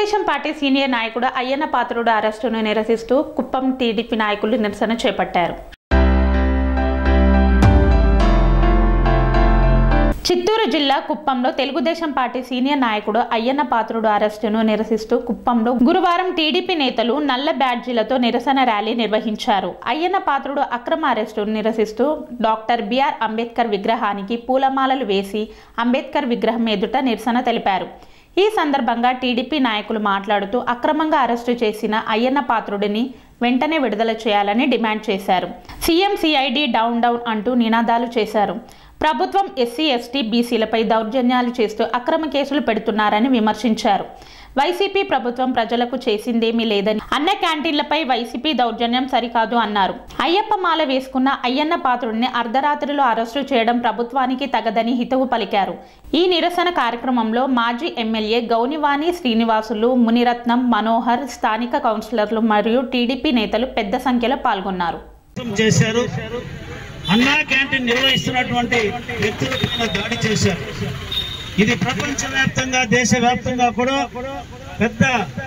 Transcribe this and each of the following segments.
Telugu Desam party senior నాయకుడు అయ్యన్న పాత్రుడు అరెస్టును నిరసిస్తూ కుప్పం టీడీపీ నాయకులు నిరసన చేపట్టారు చిత్తూరు జిల్లా కుప్పంలో తెలుగుదేశం పార్టీ సీనియర్ నాయకుడు అయ్యన్న పాత్రుడు అరెస్టును నిరసిస్తూ కుప్పంలో గురువారం టీడీపీ నేతలు నల్ల బ్యాడ్జీలతో నిరసన ర్యాలీ నిర్వహించారు అయ్యన్న పాత్రుడు అక్రమ అరెస్టును నిరసిస్తూ డాక్టర్ బిఆర్ అంబేద్కర్ విగ్రహానికి పూలమాలలు వేసి అంబేద్కర్ విగ్రహం ఎదుట నిరసన తెలిపారు ఈ సందర్భంగా టీడీపీ నాయకులు మాట్లాడుతూ అక్రమంగా అరెస్టు చేసిన అయ్యన్న పాత్రుడిని వెంటనే విడుదల చేయాలని డిమాండ్ చేశారు సీఎం సిఐడి డౌన్ డౌన్ అంటూ నినాదాలు చేశారు ప్రభుత్వం ఎస్సీ ఎస్టీ బీసీలపై దౌర్జన్యాలు చేస్తూ అక్రమ కేసులు పెడుతున్నారని విమర్శించారు వైసీపీ ప్రభుత్వం ప్రజలకు చేసిందేమీ లేదని అన్న క్యాంటీన్లపై వైసీపీ దౌర్జన్యం సరికాదు అన్నారు అయ్యప్ప మాల వేసుకున్న అయ్యన్న పాత్రుడిని అర్ధరాత్రిలో అరెస్టు చేయడం ప్రభుత్వానికి తగదని హితవు పలికారు ఈ నిరసన కార్యక్రమంలో మాజీ ఎమ్మెల్యే గౌనివాణి శ్రీనివాసులు మునిరత్నం మనోహర్ స్థానిక కౌన్సిలర్లు మరియు టీడీపీ నేతలు పెద్ద సంఖ్యలో పాల్గొన్నారు చేశారు అన్నా క్యాంటీన్ నిర్వహిస్తున్నటువంటి వ్యక్తుల మీద దాడి చేశారు ఇది ప్రపంచవ్యాప్తంగా దేశవ్యాప్తంగా కూడా పెద్ద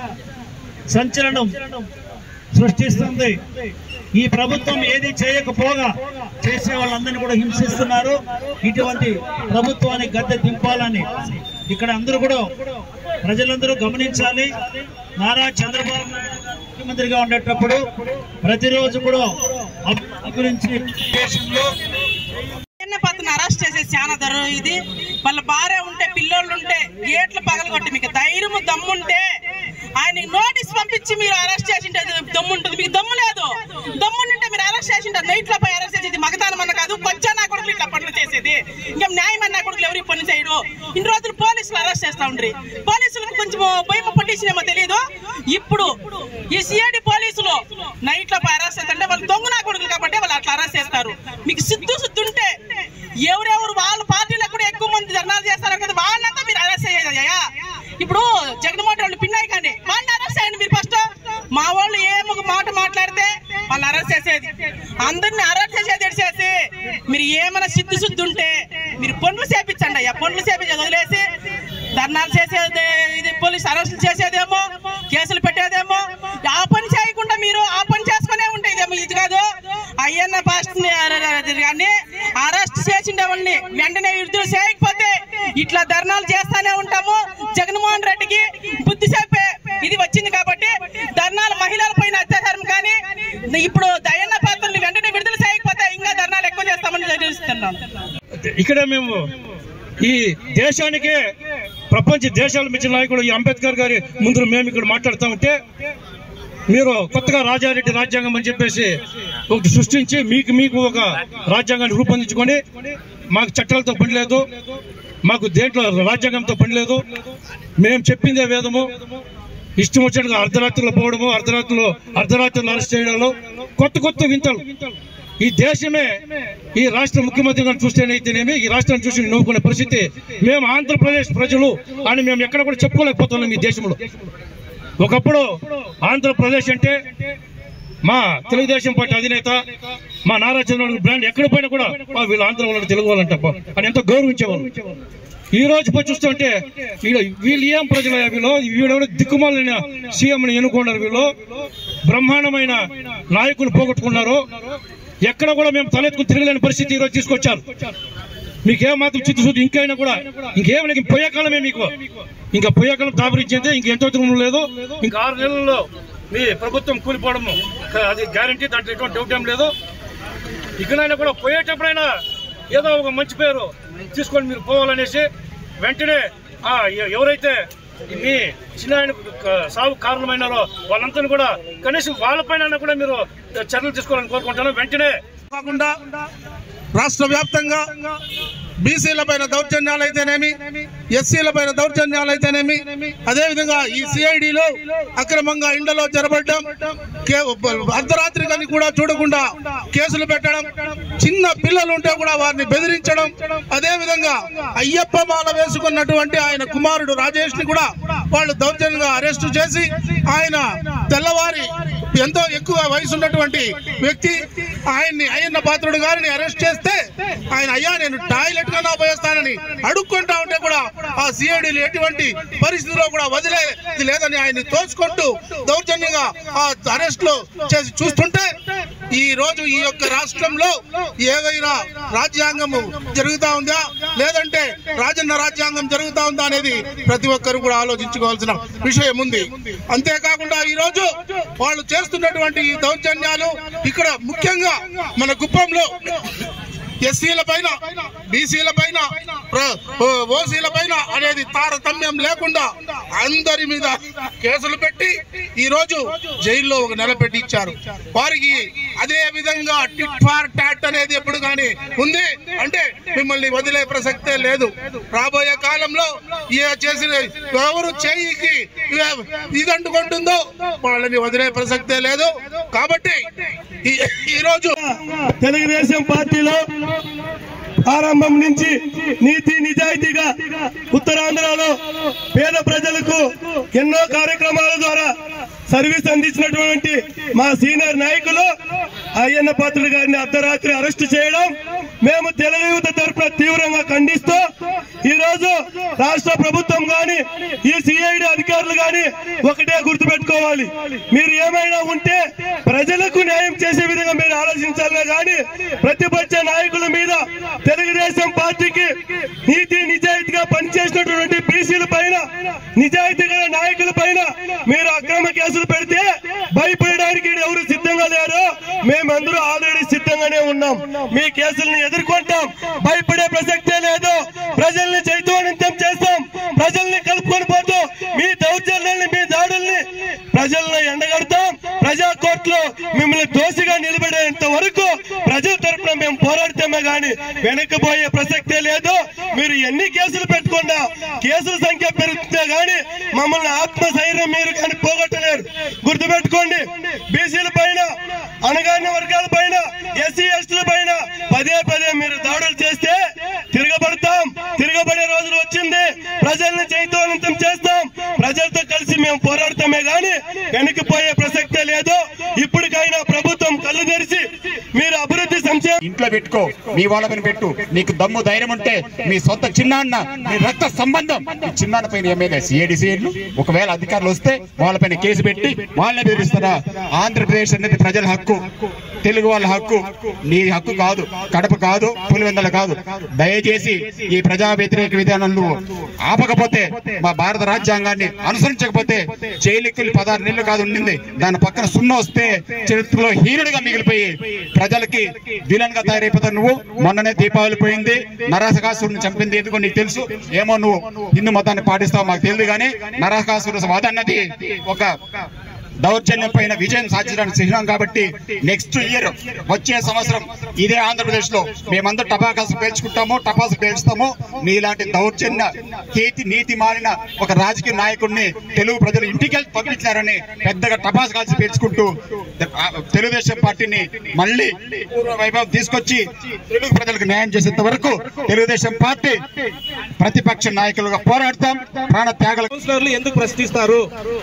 సంచలనం సృష్టిస్తుంది ఈ ప్రభుత్వం ఏది చేయకపోగా చేసే వాళ్ళందరినీ కూడా హింసిస్తున్నారు ఇటువంటి ప్రభుత్వాన్ని గద్దె దింపాలని ఇక్కడ అందరూ కూడా ప్రజలందరూ గమనించాలి నారా చంద్రబాబు నాయుడు గారు ముఖ్యమంత్రిగా ఉండేటప్పుడు ప్రతిరోజు కూడా అభివృద్ధి గురించి దేశంలో పత్ని అరెస్ట్ చేసేసి చాలా ధర ఇది వాళ్ళ భార్య ఉంటే పిల్లోళ్ళు ఉంటే గేట్లు పగలగొట్టి మీకు ధైర్యం దమ్ముంటే ఆయన నోటీస్ పంపించి మీరు అరెస్ట్ చేసింటే దమ్ము ఉంటుంది మీకు దమ్ము లేదు దమ్ముంటే మీరు అరెస్ట్ చేసింటారు నైట్ లో పోయి అరెస్ట్ చేసేది మగతానం అన్న కాదు కొంచెం నా కొడుకులు ఇట్లా పనులు చేసేది ఇంకా న్యాయం అన్న కొడుకులు ఎవరికి పని చేయడు ఇన్ని రోజులు పోలీసులు అరెస్ట్ చేస్తా ఉండ్రి పోలీసులకు కొంచెం భయం పట్టించినేమో తెలియదు ఇప్పుడు ఈ సిఐడి పోలీసులు నైట్ లో పోయి అరెస్ట్ చేస్తుంటే వాళ్ళు దొంగ నా కొడుకులు కాబట్టి వాళ్ళు అట్లా అరెస్ట్ చేస్తారు మీకు సిద్ధు సిద్ధు ఉంటే ఎవరెవరు వాళ్ళ పార్టీలో కూడా ఎక్కువ మంది ధర్నాలు చేస్తారు కదా వాళ్ళంతా మీరు అరెస్ట్ చేయాలయ్యా ఇప్పుడు జగన్మోహన్ వాళ్ళు పిన్నాయి కానీ వాళ్ళని అరెస్ట్ చేయండి మీరు ఫస్ట్ మా వాళ్ళు ఏం ఒక మాట మాట్లాడితే వాళ్ళని అరెస్ట్ చేసేది అందరిని అరెస్ట్ చేసేది ఎడిసేసి మీరు ఏమైనా సిద్ధు సిద్ధు ఉంటే మీరు పనులు చేపించండి అయ్యా పనులు చేపించేది వదిలేసి ధర్నాలు చేసేది ఇది పోలీస్ అరెస్టులు చేసేదేమో కేసులు పెట్టేదేమో ఆ పని చేయకుండా మీరు ఆ పని చేసుకునే ఉంటే ఇదేమో ఇది కాదు అయ్యన్న ఫస్ట్ కానీ అరెస్ట్ చేసిండే వాళ్ళని వెంటనే విడుదల చేయకపోతే ఇట్లా ధర్నాలు చేస్తానే ఉంటాము జగన్మోహన్ రెడ్డికి బుద్ధి చెప్పే ఇది వచ్చింది కాబట్టి ధర్నాలు మహిళల పైన అత్యాచారం కానీ ఇప్పుడు దయన్న పాత్రని వెంటనే విడుదల చేయకపోతే ఇంకా ధర్నాలు ఎక్కువ చేస్తామని తెలుస్తున్నాం ఇక్కడ మేము ఈ దేశానికే ప్రపంచ దేశాల మించిన నాయకుడు ఈ అంబేద్కర్ గారి ముందు మేము ఇక్కడ మాట్లాడుతూ ఉంటే మీరు కొత్తగా రాజారెడ్డి రాజ్యాంగం అని చెప్పేసి ఒకటి సృష్టించి మీకు మీకు ఒక రాజ్యాంగాన్ని రూపొందించుకొని మాకు చట్టాలతో పని లేదు మాకు దేంట్లో రాజ్యాంగంతో పని లేదు మేము చెప్పిందే వేదము ఇష్టం వచ్చినట్టుగా అర్ధరాత్రిలో పోవడము అర్ధరాత్రిలో అర్ధరాత్రిలో అరెస్ట్ చేయడంలో కొత్త కొత్త వింతలు ఈ దేశమే ఈ రాష్ట్ర ముఖ్యమంత్రి గారిని చూస్తేనైతేనేమి ఈ రాష్ట్రాన్ని చూసి నవ్వుకునే పరిస్థితి మేము ఆంధ్రప్రదేశ్ ప్రజలు అని మేము ఎక్కడ కూడా చెప్పుకోలేకపోతున్నాం ఈ దేశంలో ఒకప్పుడు ఆంధ్రప్రదేశ్ అంటే మా తెలుగుదేశం పార్టీ అధినేత మా నారా చంద్రబాబు బ్రాండ్ ఎక్కడ పోయినా కూడా "ఆ, వీళ్ళు ఆంధ్ర వాళ్ళు తెలుగు వాళ్ళంట అబ్బా" అని ఎంతో గౌరవించేవాళ్ళు ఈ రోజు పోయి చూస్తుంటే వీళ్ళు వీళ్ళు ఏం ప్రజలు వీళ్ళు వీళ్ళెవరో దిక్కుమాలిన సీఎంని ఎన్నుకున్నారు వీళ్ళు బ్రహ్మాండమైన నాయకులు పోగొట్టుకున్నారు ఎక్కడ కూడా మేము తలెత్తుకుని తిరగలేని పరిస్థితి ఈ రోజు తీసుకొచ్చారు మీకేం మాత్రం చిత్తశుద్ధి ఇంకైనా కూడా ఇంకేం లేదు ఇంక పోయే కాలమే మీకు ఇంకా పోయే కాలం దాపరించింది ఇంకెంతో దూరం లేదు ఇంకా ఆరు నెలల్లో మీ ప్రభుత్వం కూలిపోవడము అది గ్యారంటీ దాంట్లో ఎటువంటి డౌట్ ఏం లేదు ఇకనైనా కూడా పోయేటప్పుడైనా ఏదో ఒక మంచి పేరు తీసుకొని మీరు పోవాలనేసి వెంటనే ఆ ఎ- ఎవరైతే మీ చిన్న ఆయన సాగు కారణమైనారో వాళ్ళంతా కూడా కనీసం వాళ్ళపైన కూడా మీరు చర్యలు తీసుకోవాలని కోరుకుంటాను వెంటనే కాకుండా రాష్ట్ర వ్యాప్తంగా బీసీల పైన దౌర్జన్యాలు అయితేనేమి ఎస్సీల పైన దౌర్జన్యాలు అయితేనేమి అదేవిధంగా ఈ సిఐడిలో అక్రమంగా ఇండలో జరబడ్డం కే- అర్ధరాత్రి కానీ కూడా చూడకుండా కేసులు పెట్టడం చిన్న పిల్లలు ఉంటే కూడా వారిని బెదిరించడం అదే విధంగా అయ్యప్ప మాల వేసుకున్నటువంటి ఆయన కుమారుడు రాజేష్ ని కూడా వాళ్ళు దౌర్జన్యంగా అరెస్టు చేసి ఆయన తెల్లవారి ఎంతో ఎక్కువ వయసు ఉన్నటువంటి వ్యక్తి ఆయన్ని అయ్యన్న పాత్రుడు గారిని అరెస్ట్ చేస్తే ఆయన అయ్యా నేను టాయిలెట్ కన్నా పోయేస్తానని అడుక్కుంటా ఉంటే కూడా ఆ సిఐడిలు ఎటువంటి పరిస్థితిలో కూడా వదిలేది లేదని ఆయన్ని తోచుకుంటూ దౌర్జన్యంగా ఆ అరెస్ట్ లో చేసి చూస్తుంటే ఈ రోజు ఈ యొక్క రాష్ట్రంలో ఏదైనా రాజ్యాంగము జరుగుతా ఉందా లేదంటే రాజన్న రాజ్యాంగం జరుగుతా ఉందా అనేది ప్రతి ఒక్కరు కూడా ఆలోచించుకోవాల్సిన విషయం ఉంది అంతేకాకుండా ఈ రోజు వాళ్ళు చేస్తున్నటువంటి ఈ దౌర్జన్యాలు ఇక్కడ ముఖ్యంగా మన కుప్పంలో ఎస్సీల పైన బీసీల పైన ఓసీల పైన అనేది తారతమ్యం లేకుండా అందరి మీద కేసులు పెట్టి ఈ రోజు జైల్లో ఒక నెల పెట్టి ఇచ్చారు వారికి అదే విధంగా టిట్ ఫార్ టాట్ అనేది ఎప్పుడు కానీ ఉంది అంటే మిమ్మల్ని వదిలే ప్రసక్తే లేదు రాబోయే కాలంలో ఏ చేసిన ఎవరు చేయికి ఇది అంటుకుంటుందో వాళ్ళని వదిలే ప్రసక్తే లేదు కాబట్టి ఈ- ఈ రోజు తెలుగుదేశం పార్టీలో ప్రారంభం నుంచి నీతి నిజాయితీగా ఉత్తరాంధ్రలో పేద ప్రజలకు ఎన్నో కార్యక్రమాల ద్వారా సర్వీస్ అందించినటువంటి మా సీనియర్ నాయకులు అయ్యన్న పాత్రుడు గారిని అర్ధరాత్రి అరెస్ట్ చేయడం మేము తెలుగు యువత తరఫున తీవ్రంగా ఖండిస్తూ ఈ రోజు రాష్ట్ర ప్రభుత్వం గాని ఈ సిఐడి అధికారులు గాని ఒకటే గుర్తుపెట్టుకోవాలి మీరు ఏమైనా ఉంటే ప్రజలకు న్యాయం చేసే విధంగా మీరు ఆలోచించాలనే గాని ప్రతిపక్ష నాయకుల మీద తెలుగుదేశం పార్టీకి నీతి నిజాయితీగా పనిచేసినటువంటి బీసీల పైన నిజాయితీ గల నాయకుల పైన మీరు అక్రమ కేసులు పెడితే భయపడడానికి ఎవరు సిద్ధంగా లేరు మేమందరూ ఆల్రెడీ సిద్ధంగానే ఉన్నాం మీ కేసులను ఎదుర్కొంటాం భయపడే ప్రసక్తే లేదు ప్రజల్ని చైతన్యం చేస్తాం ప్రజల్ని కలుపుకొని పోతూ మీ దౌర్జన్యాల్ని మీ దాడుల్ని ప్రజలను ఎండగడతాం ప్రజా కోర్టులో మిమ్మల్ని దోషిగా నిలబడేంత వరకు ప్రజల తరపున మేము పోరాడతామే గాని వెనక్కిపోయే ప్రసక్తే లేదు మీరు ఎన్ని కేసులు పెట్టుకున్నా కేసుల సంఖ్య పెరుగుతుందే గాని మమ్మల్ని ఆత్మశైర్యం మీరు కానీ పోగొట్టలేరు గుర్తుపెట్టుకోండి బీసీల పైన అణగారిన వర్గాల పైన ఎస్సీ ఎస్టీల పైన పదే పదే మీరు దాడులు చేస్తే తిరగబడతాం తిరగబడే రోజులు వచ్చింది ప్రజల్ని చైతన్యవంతం చేస్తాం ప్రజలతో కలిసి మేము పోరాడతామే గాని వెనక్కిపోయే ప్రసక్తే లేదు ఇప్పటికైనా ప్రభుత్వం కళ్ళు తెరిచి మీరు అభివృద్ధి సంక్షేమ ఇంట్లో పెట్టుకో మీ వాళ్ళ పైన పెట్టు నీకు దమ్ము ధైర్యం ఉంటే మీ సొంత చిన్నాన్న మీ రక్త సంబంధం ఈ చిన్నాన్న పైన ఎమ్మెల్యే సిఐడి సిఐడ్లు ఒకవేళ అధికారులు వస్తే వాళ్ళపైన కేసు పెట్టి వాళ్ళని బెదిరిస్తారా ఆంధ్రప్రదేశ్ అనేది ప్రజల హక్కు తెలుగు వాళ్ళ హక్కు నీ హక్కు కాదు కడప కాదు పులివెందల కాదు దయచేసి ఈ ప్రజా వ్యతిరేక విధానాలు ఆపకపోతే మా భారత రాజ్యాంగాన్ని అనుసరించకపోతే జైలుకి పదహారు నెలలు కాదు ఉండింది దాని పక్కన సున్నా వస్తే చరిత్రలో హీనుడిగా మిగిలిపోయి ప్రజలకి విలన్ గా తయారైపోతావు నువ్వు మొన్ననే దీపావళి పోయింది నరసకాసురుని చంపింది ఎందుకో నీకు తెలుసు ఏమో నువ్వు హిందూ మతాన్ని పాటిస్తావు మాకు తెలియదు కానీ నరకాసుర వధ అన్నది ఒక దౌర్జన్యం పైన విజయం సాధించడానికి చిహ్నం కాబట్టి నెక్స్ట్ ఇయర్ వచ్చే సంవత్సరం ఇదే ఆంధ్రప్రదేశ్ లో మేమందరూ టపాకాసు పేల్చుకుంటాము టపాసు పేల్చుతాము నీలాంటి దౌర్జన్య కీర్తి నీతి మారిన ఒక రాజకీయ నాయకుడిని తెలుగు ప్రజలు ఇంటికి వెళ్ళి పంపించారని పెద్దగా టపాసు కాల్చి పేల్చుకుంటూ ఆ, తెలుగుదేశం పార్టీని మళ్ళీ పూర్వ వైభవం తీసుకొచ్చి తెలుగు ప్రజలకు న్యాయం చేసేంత వరకు తెలుగుదేశం పార్టీ ప్రతిపక్ష నాయకులుగా పోరాడతాం ప్రాణ త్యాగాలు కౌన్సిలర్లు ఎందుకు ప్రశ్నిస్తారు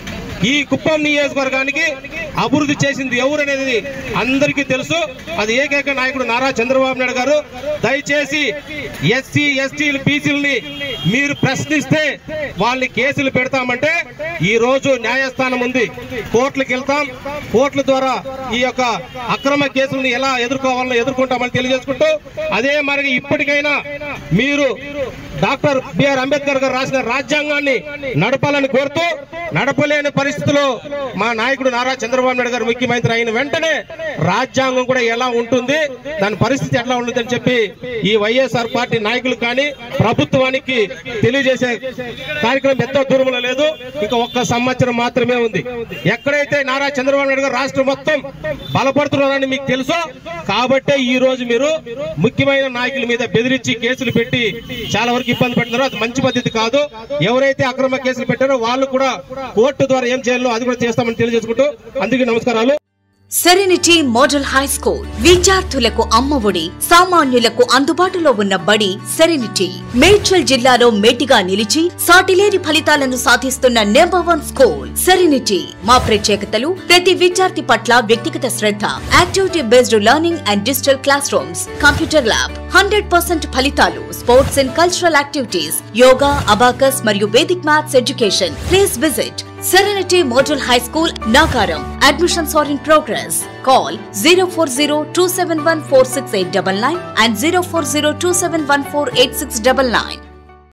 ఈ కుప్పం నియోజకవర్గానికి అభివృద్ధి చేసింది ఎవరు అనేది అందరికీ తెలుసు అది ఏకైక నాయకుడు నారా చంద్రబాబు నాయుడు గారు దయచేసి ఎస్సీ ఎస్టీలు బీసీలని మీరు ప్రశ్నిస్తే వాళ్ళని కేసులు పెడతామంటే ఈ రోజు న్యాయస్థానం ఉంది కోర్టులకు వెళ్తాం కోర్టుల ద్వారా ఈ యొక్క అక్రమ కేసులను ఎలా ఎదుర్కోవాలో ఎదుర్కొంటామని తెలియజేసుకుంటూ అదే మరి ఇప్పటికైనా మీరు డాక్టర్ బిఆర్ అంబేద్కర్ గారు రాసిన రాజ్యాంగాన్ని నడపాలని కోరుతూ నడపలేని పరిస్థితిలో మా నాయకుడు నారా చంద్రబాబు నాయుడు గారు ముఖ్యమంత్రి అయిన వెంటనే రాజ్యాంగం కూడా ఎలా ఉంటుంది దాని పరిస్థితి ఎట్లా ఉంటుంది అని చెప్పి ఈ వైఎస్ఆర్ పార్టీ నాయకులు కానీ ప్రభుత్వానికి తెలియజేసే కార్యక్రమం ఎంతో దూరంలో లేదు ఇంకా ఒక్క సంవత్సరం మాత్రమే ఉంది ఎక్కడైతే నారా చంద్రబాబు నాయుడు గారు రాష్ట్రం మొత్తం బలపడుతున్నారని మీకు తెలుసో కాబట్టే ఈ రోజు మీరు ముఖ్యమైన నాయకుల మీద బెదిరించి కేసులు పెట్టి చాలా వరకు ఇబ్బంది పెడుతున్నారో అది మంచి పద్ధతి కాదు ఎవరైతే అక్రమ కేసులు పెట్టారో వాళ్ళు కూడా కోర్టు ద్వారా ఏం చేయాలో అది కూడా చేస్తామని తెలియజేసుకుంటూ అందుకే నమస్కారాలు సెరెనిటీ మోడల్ హై స్కూల్ విద్యార్థులకు అమ్మఒడి సామాన్యులకు అందుబాటులో ఉన్న బడి సెరెనిటీ మేడ్చల్ జిల్లాలో మేటిగా నిలిచి సాటిలేని ఫలితాలను సాధిస్తున్న నెంబర్ వన్ స్కూల్ సెరెనిటీ మా ప్రత్యేకతలు ప్రతి విద్యార్థి పట్ల వ్యక్తిగత శ్రద్ధ activity based learning and digital classrooms computer lab hundred percent ఫలితాలు sports and cultural activities yoga abacus మరియు Vedic maths education please visit Serenity Model High School, Nagaram. Admissions are in progress. Call 040 and 040 271 8699.